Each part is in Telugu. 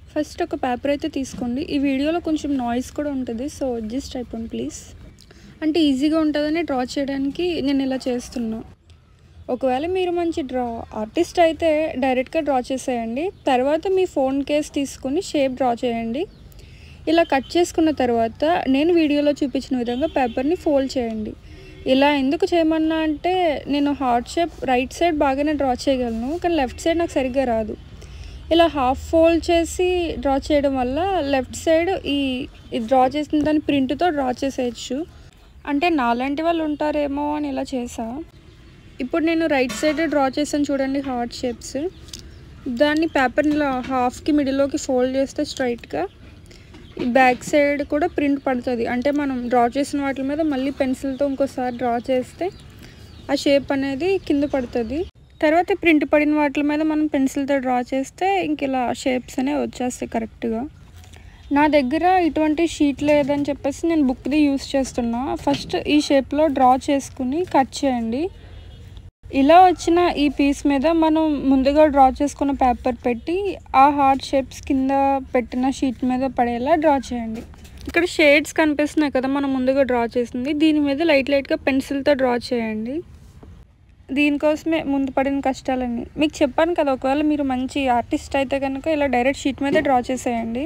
ఫస్ట్ ఒక పేపర్ అయితే తీసుకోండి ఈ వీడియోలో కొంచెం నాయిస్ కూడా ఉంటుంది సో అడ్జస్ట్ అయిపోండి ప్లీజ్ అంటే ఈజీగా ఉంటుందని డ్రా చేయడానికి నేను ఇలా చేస్తున్నా ఒకవేళ మీరు మంచి డ్రా ఆర్టిస్ట్ అయితే డైరెక్ట్గా డ్రా చేసేయండి తర్వాత మీ ఫోన్ కేస్ తీసుకుని షేప్ డ్రా చేయండి ఇలా కట్ చేసుకున్న తర్వాత నేను వీడియోలో చూపించిన విధంగా పేపర్ని ఫోల్డ్ చేయండి ఇలా ఎందుకు చేయమన్నా అంటే నేను హార్ట్ షేప్ రైట్ సైడ్ బాగానే డ్రా చేయగలను కానీ లెఫ్ట్ సైడ్ నాకు సరిగ్గా రాదు ఇలా హాఫ్ ఫోల్డ్ చేసి డ్రా చేయడం వల్ల లెఫ్ట్ సైడ్ ఈ ఈ డ్రా చేసిన దాని ప్రింట్తో డ్రా చేసేయచ్చు అంటే నాలాంటి వాళ్ళు ఉంటారేమో అని ఇలా చేసా ఇప్పుడు నేను రైట్ సైడ్ డ్రా చేశాను చూడండి హార్ట్ షేప్స్ దాన్ని పేపర్ని ఇలా హాఫ్కి మిడిల్లోకి ఫోల్డ్ చేస్తే స్ట్రైట్గా ఈ బ్యాక్ సైడ్ కూడా ప్రింట్ పడుతుంది అంటే మనం డ్రా చేసిన వాటి మీద మళ్ళీ పెన్సిల్తో ఇంకోసారి డ్రా చేస్తే ఆ షేప్ అనేది కింద పడుతుంది తర్వాత ప్రింట్ పడిన వాటి మీద మనం పెన్సిల్తో డ్రా చేస్తే ఇంక ఇలా షేప్స్ అనేవి వచ్చేస్తాయి కరెక్ట్గా నా దగ్గర ఇటువంటి షీట్ లేదని చెప్పేసి నేను బుక్ది యూస్ చేస్తున్నా ఫస్ట్ ఈ షేప్లో డ్రా చేసుకుని కట్ చేయండి ఇలా వచ్చిన ఈ పీస్ మీద మనం ముందుగా డ్రా చేసుకున్న పేపర్ పెట్టి ఆ హార్ట్ షేప్స్ కింద పెట్టిన షీట్ మీద పడేలా డ్రా చేయండి ఇక్కడ షేడ్స్ కనిపిస్తున్నాయి కదా మనం ముందుగా డ్రా చేసింది దీని మీద లైట్ లైట్గా పెన్సిల్తో డ్రా చేయండి దీనికోసమే ముందు పడిన కష్టాలన్నీ మీకు చెప్పాను కదా ఒకవేళ మీరు మంచి ఆర్టిస్ట్ అయితే కనుక ఇలా డైరెక్ట్ షీట్ మీద డ్రా చేసేయండి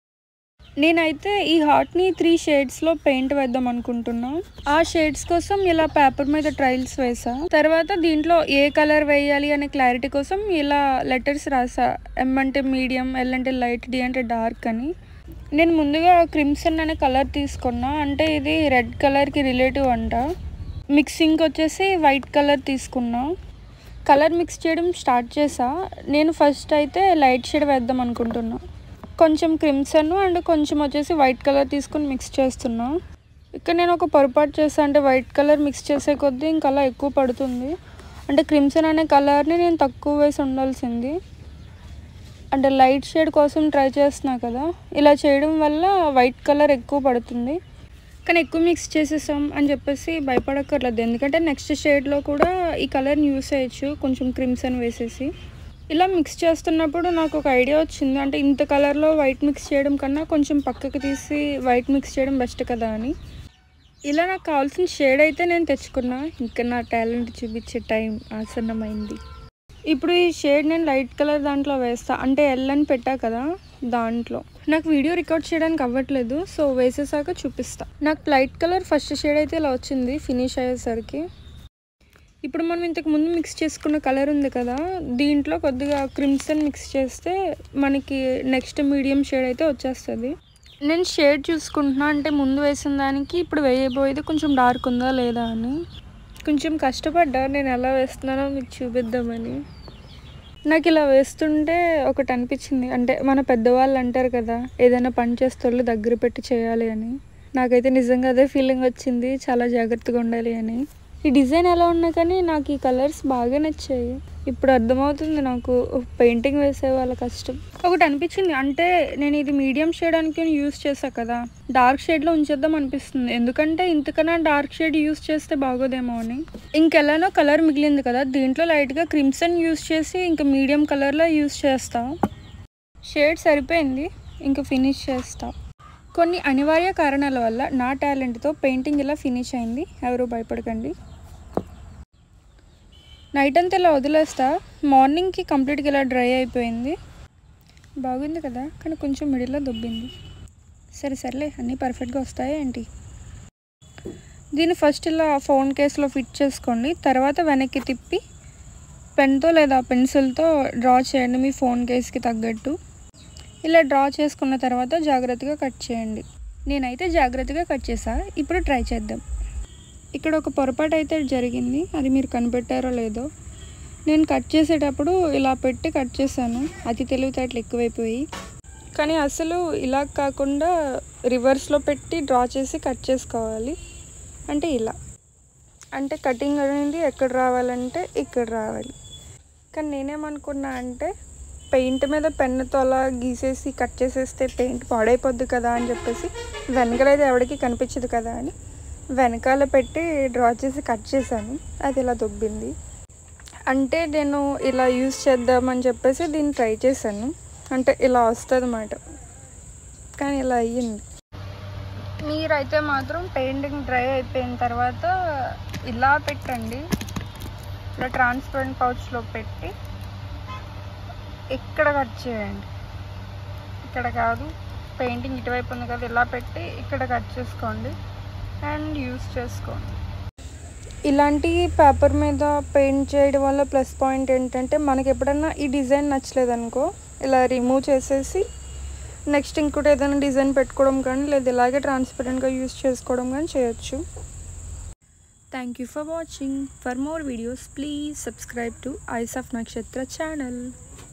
నేనైతే ఈ హార్ట్ని త్రీ షేడ్స్లో పెయింట్ వేద్దాం అనుకుంటున్నా ఆ షేడ్స్ కోసం ఇలా పేపర్ మీద ట్రయల్స్ వేసా తర్వాత దీంట్లో ఏ కలర్ వేయాలి అనే క్లారిటీ కోసం ఇలా లెటర్స్ రాసా ఎం అంటే మీడియం ఎల్ అంటే లైట్ డి అంటే డార్క్ అని నేను ముందుగా క్రిమ్సన్ అనే కలర్ తీసుకున్నా అంటే ఇది రెడ్ కలర్కి రిలేటివ్ అంట మిక్సింగ్ వచ్చేసి వైట్ కలర్ తీసుకున్నా కలర్ మిక్స్ చేయడం స్టార్ట్ చేసా నేను ఫస్ట్ అయితే లైట్ షేడ్ వేద్దాం అనుకుంటున్నా కొంచెం క్రిమ్సన్ అండ్ కొంచెం వచ్చేసి వైట్ కలర్ తీసుకొని మిక్స్ చేస్తున్నా ఇక్కడ నేను ఒక పొరపాటు చేసా అంటే వైట్ కలర్ మిక్స్ చేసే కొద్దీ ఇంకా అలా ఎక్కువ పడుతుంది అంటే క్రిమ్సన్ అనే కలర్ని నేను తక్కువ వేసి ఉండాల్సింది అంటే లైట్ షేడ్ కోసం ట్రై చేస్తున్నా కదా ఇలా చేయడం వల్ల వైట్ కలర్ ఎక్కువ పడుతుంది కానీ ఎక్కువ మిక్స్ చేసేసాం అని చెప్పేసి భయపడక్కర్లేదు ఎందుకంటే నెక్స్ట్ షేడ్లో కూడా ఈ కలర్ని యూస్ చేయొచ్చు కొంచెం క్రిమ్సన్ వేసేసి ఇలా మిక్స్ చేస్తున్నప్పుడు నాకు ఒక ఐడియా వచ్చింది అంటే ఇంత కలర్లో వైట్ మిక్స్ చేయడం కన్నా కొంచెం పక్కకి తీసి వైట్ మిక్స్ చేయడం బెస్ట్ కదా అని ఇలా నాకు కావాల్సిన షేడ్ అయితే నేను తెచ్చుకున్నా ఇంకా నా టాలెంట్ చూపించే టైం ఆసన్నమైంది ఇప్పుడు ఈ షేడ్ నేను లైట్ కలర్ దాంట్లో వేస్తా అంటే ఎల్ అని పెట్టా కదా దాంట్లో నాకు వీడియో రికార్డ్ చేయడానికి అవ్వట్లేదు సో వేసేసాక చూపిస్తా నాకు లైట్ కలర్ ఫస్ట్ షేడ్ అయితే ఇలా వచ్చింది ఫినిష్ అయ్యేసరికి ఇప్పుడు మనం ఇంతకు ముందు మిక్స్ చేసుకున్న కలర్ ఉంది కదా దీంట్లో కొద్దిగా క్రిమ్సన్ మిక్స్ చేస్తే మనకి నెక్స్ట్ మీడియం షేడ్ అయితే వచ్చేస్తుంది నేను షేడ్ చూసుకుంటున్నా అంటే ముందు వేసిన దానికి ఇప్పుడు వేయబోయేది కొంచెం డార్క్ ఉందా లేదా అని కొంచెం కష్టపడ్డా నేను ఎలా వేస్తున్నానో మీకు చూపిద్దామని నాకు ఇలా వేస్తుంటే ఒకటి అనిపించింది అంటే మన పెద్దవాళ్ళు అంటారు కదా ఏదైనా పని చేస్తోళ్ళు దగ్గర పెట్టి చేయాలి అని నాకైతే నిజంగా అదే ఫీలింగ్ వచ్చింది చాలా జాగ్రత్తగా ఉండాలి అని ఈ డిజైన్ ఎలా ఉన్నా కానీ నాకు ఈ కలర్స్ బాగా నచ్చాయి ఇప్పుడు అర్థమవుతుంది నాకు పెయింటింగ్ వేసే వాళ్ళ కష్టం ఒకటి అనిపించింది అంటే నేను ఇది మీడియం షేడ్ అనుకుని యూస్ చేసా కదా డార్క్ షేడ్లో ఉంచేద్దాం అనిపిస్తుంది ఎందుకంటే ఇంతకన్నా డార్క్ షేడ్ యూస్ చేస్తే బాగోదేమో అని ఇంకెలానో కలర్ మిగిలింది కదా దీంట్లో లైట్గా క్రిమ్సన్ యూస్ చేసి ఇంకా మీడియం కలర్లో యూస్ చేస్తా షేడ్ సరిపోయింది ఇంకా ఫినిష్ చేస్తా కొన్ని అనివార్య కారణాల వల్ల నా టాలెంట్తో పెయింటింగ్ ఇలా ఫినిష్ అయింది ఎవరు భయపడకండి నైట్ అంతా ఇలా వదిలేస్తా మార్నింగ్కి కంప్లీట్గా ఇలా డ్రై అయిపోయింది బాగుంది కదా కానీ కొంచెం మిడిల్లో దొబ్బింది సరే సర్లే అన్నీ పర్ఫెక్ట్గా వస్తాయా ఏంటి దీన్ని ఫస్ట్ ఇలా ఫోన్ కేసులో ఫిట్ చేసుకోండి తర్వాత వెనక్కి తిప్పి పెన్తో లేదా పెన్సిల్తో డ్రా చేయండి మీ ఫోన్ కేస్కి తగ్గట్టు ఇలా డ్రా చేసుకున్న తర్వాత జాగ్రత్తగా కట్ చేయండి నేనైతే జాగ్రత్తగా కట్ చేసా ఇప్పుడు ట్రై చేద్దాం ఇక్కడ ఒక పొరపాటు అయితే జరిగింది అది మీరు కనిపెట్టారో లేదో నేను కట్ చేసేటప్పుడు ఇలా పెట్టి కట్ చేశాను అతి తెలివితేటలు ఎక్కువైపోయి కానీ అసలు ఇలా కాకుండా రివర్స్లో పెట్టి డ్రా చేసి కట్ చేసుకోవాలి అంటే ఇలా అంటే కటింగ్ అనేది ఎక్కడ రావాలంటే ఇక్కడ రావాలి కానీ నేనేమనుకున్నా అంటే పెయింట్ మీద పెన్నుతో అలా గీసేసి కట్ చేసేస్తే పెయింట్ పాడైపోద్ది కదా అని చెప్పేసి వెనకాలైతే ఎవరికి కనిపించదు కదా అని వెనకాల పెట్టి డ్రా చేసి కట్ చేశాను అది ఇలా దొబ్బింది అంటే నేను ఇలా యూస్ చేద్దామని చెప్పేసి దీన్ని ట్రై చేశాను అంటే ఇలా వస్తుంది అన్నమాట కానీ ఇలా అయ్యింది మీరైతే మాత్రం పెయింటింగ్ డ్రై అయిపోయిన తర్వాత ఇలా పెట్టండి ఇలా ట్రాన్స్పరెంట్ పౌచ్లో పెట్టి ఇక్కడ కట్ చేయండి ఇక్కడ కాదు పెయింటింగ్ ఇటువైపు ఉంది కదా ఇలా పెట్టి ఇక్కడ కట్ చేసుకోండి అండ్ యూస్ చేసుకోండి ఇలాంటి పేపర్ మీద పెయింట్ చేయడం వల్ల ప్లస్ పాయింట్ ఏంటంటే మనకి ఎప్పుడన్నా ఈ డిజైన్ నచ్చలేదు అనుకో ఇలా రిమూవ్ చేసేసి నెక్స్ట్ ఇంకోటి ఏదైనా డిజైన్ పెట్టుకోవడం కానీ లేదా ఇలాగే ట్రాన్స్పరెంట్గా యూస్ చేసుకోవడం కానీ చేయొచ్చు thank you for watching for more videos please subscribe to eyes of Nakshatra channel